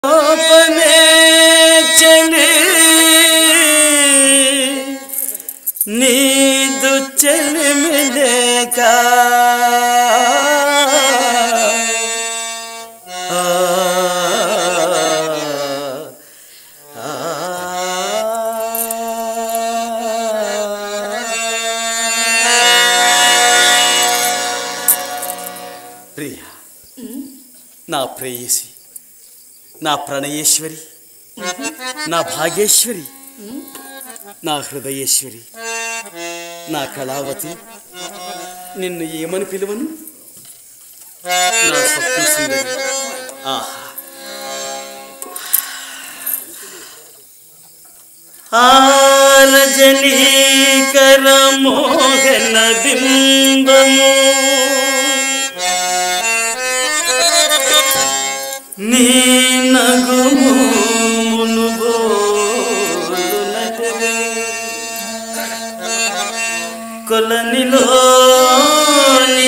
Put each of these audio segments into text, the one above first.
పనే చలి నీదు చెలిమిలేక ఆ, ప్రియా నా ప్రేయసి నా ప్రణయేశ్వరి నా భాగేశ్వరి నా హృదయేశ్వరి నా కళావతి నిన్ను ఏమని పిలువను నా స్వప్న సుందరి ఆహా ఆరజనీకర మోహన బింబము నీ నగుము మునుగోలునటవే. కొలనిలోని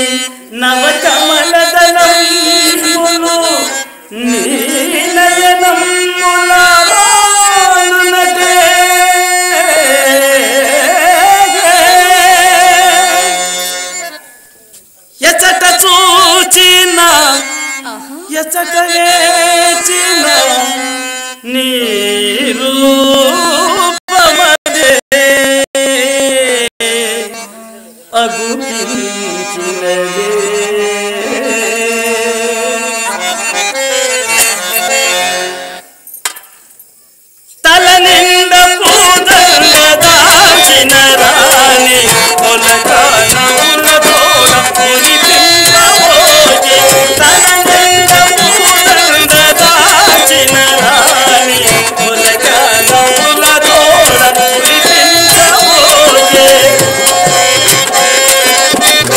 నవకమలదళములు నీ నయనములలోనునటే. ఎచట చూచిన ఆహా ఎచట వేచిన నీరు అగుపించినదే తల నిండ పూదండ దాచిన రాణి మొలకాన ఉలతోడ మురిపింపబోజే. తల నిండ పూదండ దాచిన రాణి మొలకాన ఉలతోడ మురిపింపబోజే.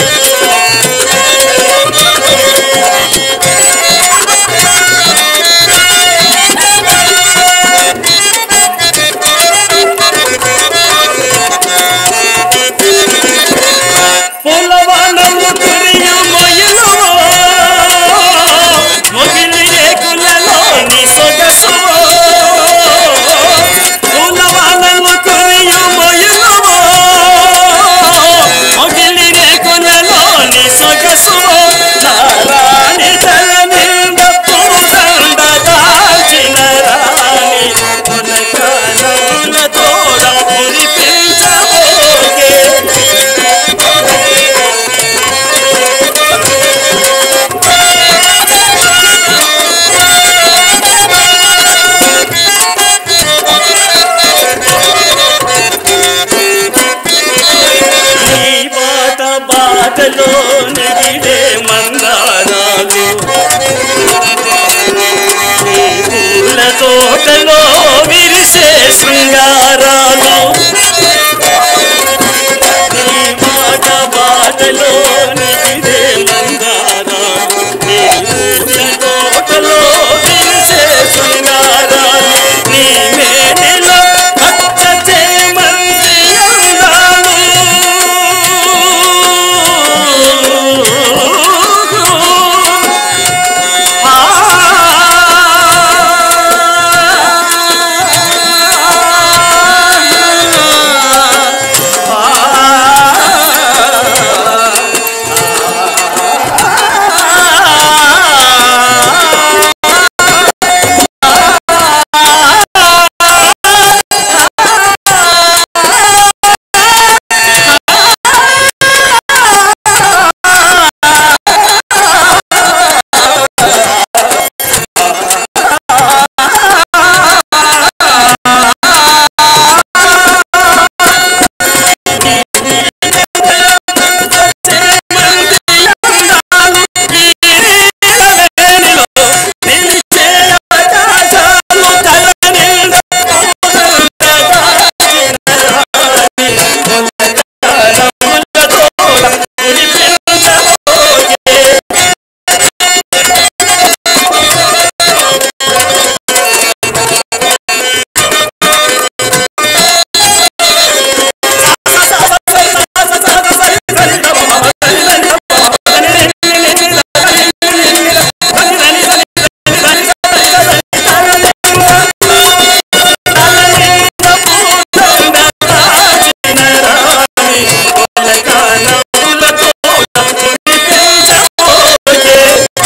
పులకానములతో మురిపించబోయే.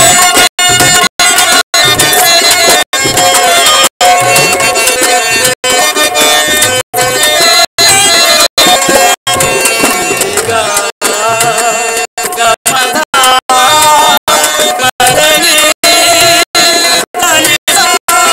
గా గమదా మదని తనిసా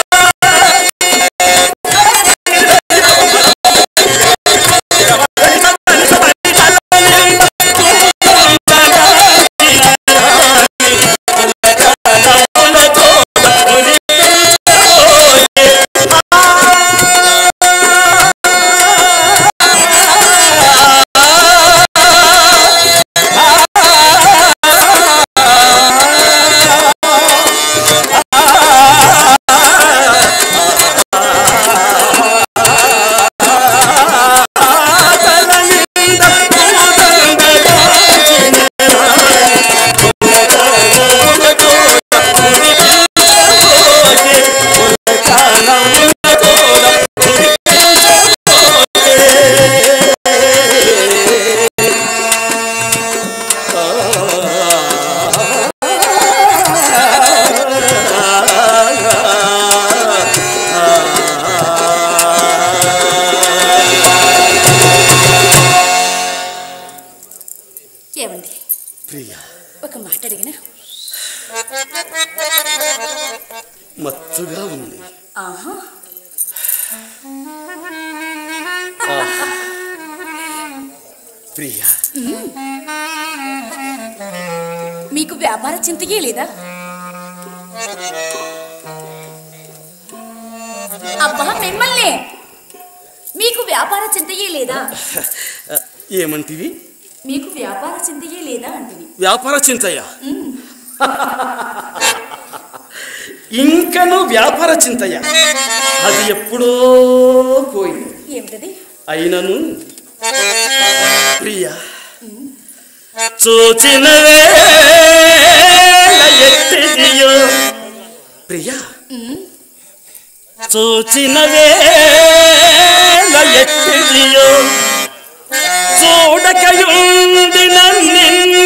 ఏమండి ప్రియా ఒక మాట అడిగిన మత్తుగా ఉంది ఆహా ప్రియా మీకు వ్యాపార చింతకే లేదా అబ్బా మిమ్మల్ని మీకు వ్యాపార చింతయే లేదా ఏమంటివి మీకు వ్యాపార చింతయే లేదా అంటివి వ్యాపార చింతయ్య ఇంకను వ్యాపార చింతయ్య అది ఎప్పుడో పోయింది ఏమిటది అయినను ప్రియా చూచిన వేళ ఎట్టిదియో ప్రియా చూచిన వేళ ఎట్టిదియో చూడకయుండిన నిన్ను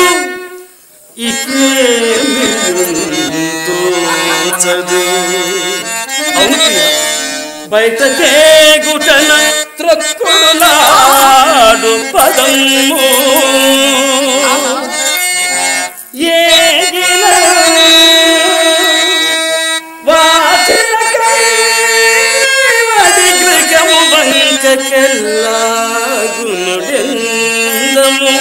ఇకేమియుంతోచదు అవును ప్రియా బయటకే గుటన త్రొక్కుడులాడు పదము ఏగిన వాచిలకై వడి గృహము వంకకెల్లాగునుడెందము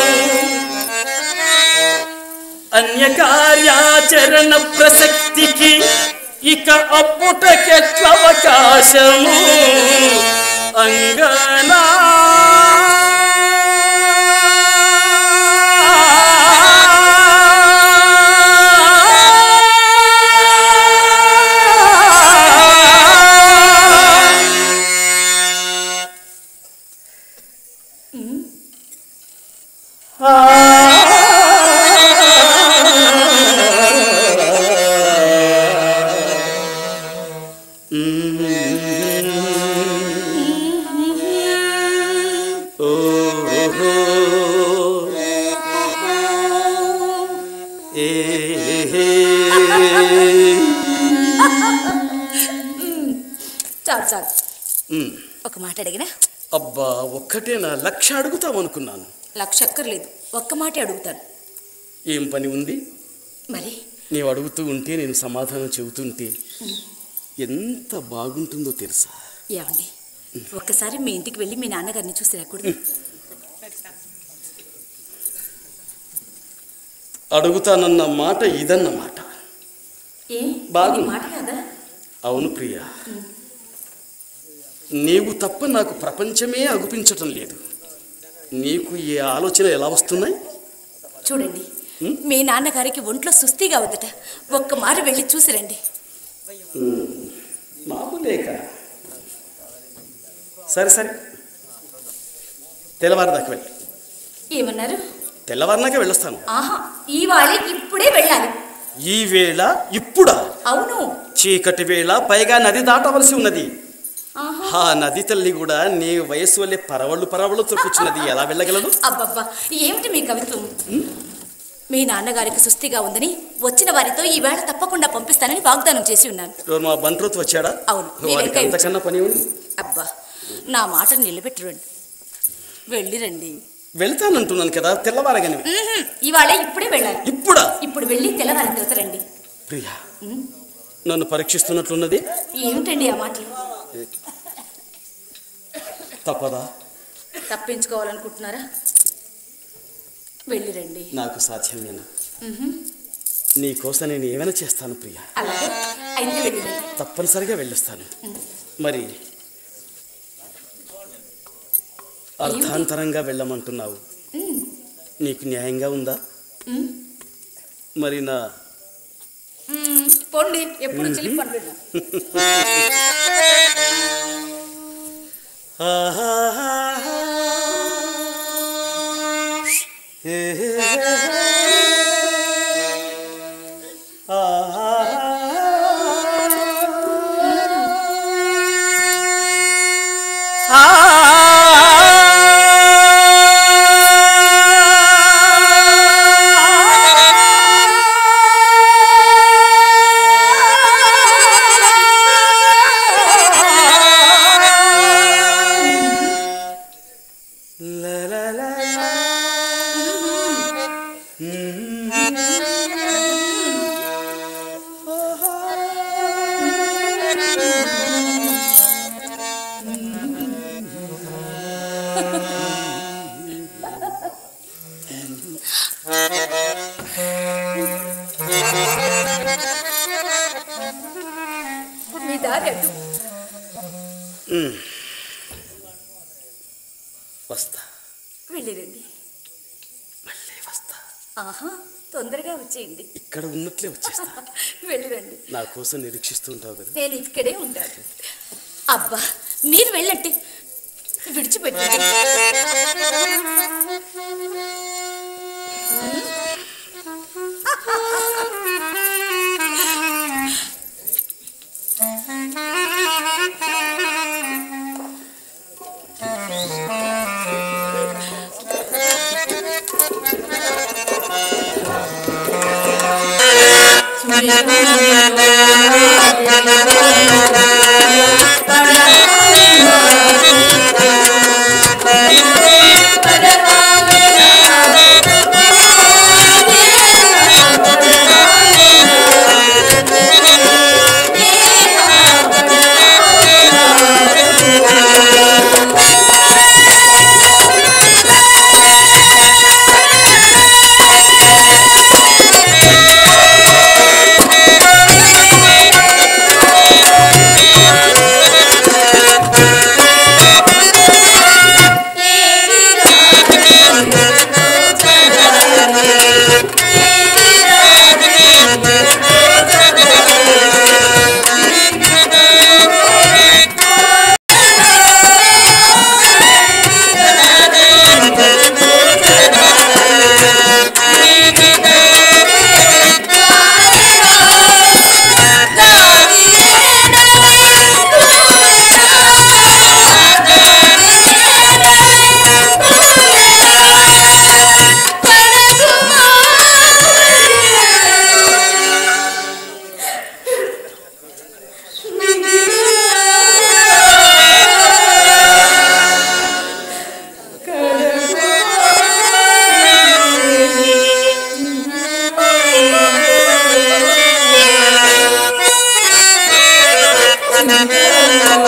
అన్య కార్యాచరణ ప్రసక్తికి ఇక అప్పుటకెట్ల అవకాశము అంగనా ఓహో ఏ చాలు చాలు ఉమ్. ఒక మాట అడిగిన అబ్బా ఒక్కటే నా లక్ష అడుగుతామనుకున్నాను లక్ష అక్కర్లేదు ఒక్క మాటే అడుగుతాను ఏం పని ఉంది మరి నీవు అడుగుతూ ఉంటే నేను సమాధానం చెబుతుంటే ఎంత బాగుంటుందో తెలుసా ఏమండి ఒక్కసారి మీ ఇంటికి వెళ్ళి మీ నాన్నగారిని చూసి రాకూడదు అడుగుతానన్న మాట ఇదన్న మాట ఏ బాగుంది. ఇది మాట కాదా అవును ప్రియా నీవు తప్ప నాకు ప్రపంచమే అగుపించటం లేదు నీకు ఈ ఆలోచన ఎలా వస్తున్నాయి చూడండి ఉం? మీ నాన్నగారికి ఒంట్లో సుస్థిగా ఉందట ఒక్క మారు వెళ్ళి చూసి రండి మామూలేక సరే సరే తెల్లవారిదాకా వెళ్ళి ఏమన్నారు తెల్లవారినాక వెళ్ళొస్తాను ఆహా ఈ వాలి ఇప్పుడే వెళ్ళాలి ఈ వేళ ఇప్పుడా అవును చీకటి వేళ పైగా నది దాటవలసి ఉన్నది ఆహా ఆ నది తల్లి కూడా నీ వయస్సు వల్లే పరవళ్ళు పరవళ్ళు తొక్కుచున్నది ఎలా వెళ్ళగలదు అబ్బబ్బా ఏమిటి మీ కవిత్వం మీ నాన్నగారికి సుస్థిగా ఉందని వచ్చిన వారితో ఈ వేళ తప్పకుండా పంపిస్తానని వాగ్దానం చేసి ఉన్నాను ఎవరు మా బంట్రోత్ వచ్చాడా అవును, మీ వాడికి వెంకయ్య అంతకన్నా పని ఉంది అబ్బా నా మాటను నిలబెట్టరండి వెళ్ళిరండి వెళ్తానంటున్నాను కదా తెల్లవారగానే ఉహుం, ఇవాళ ఇప్పుడే వెళ్ళాలి ఇప్పుడా ఇప్పుడు వెళ్ళి తెల్లవారి తర్వాత రండి ప్రియా నన్ను పరీక్షిస్తున్నట్లున్నది ఏమిటండి ఆ మాటలు తప్పదా తప్పించుకోవాలనుకుంటున్నారా వెళ్ళిరండి నాకు సాధ్యమేనా నీ కోసం నేను ఏమైనా చేస్తాను ప్రియా అలాగే అయితే వెళ్ళిరండి తప్పనిసరిగా వెళ్ళొస్తాను మరి అర్థాంతరంగా వెళ్ళమంటున్నావు ఉమ్, నీకు న్యాయంగా ఉందా ఉమ్, మరి నా ఉమ్, పోండి ఎప్పుడు చిలిపి పనులు La la la la. మీ దారి అటు వస్తా వెళ్ళిరండి మళ్ళీ వస్తా ఆహా తొందరగా వచ్చేయండి ఇక్కడ ఉన్నట్లే వచ్చేస్తా వెళ్ళిరండి నా కోసం నిరీక్షిస్తూ ఉంటావు కదా నేను ఇక్కడే ఉంటాను అబ్బా మీరు వెళ్ళండి విడిచిపెట్టండి Thank you.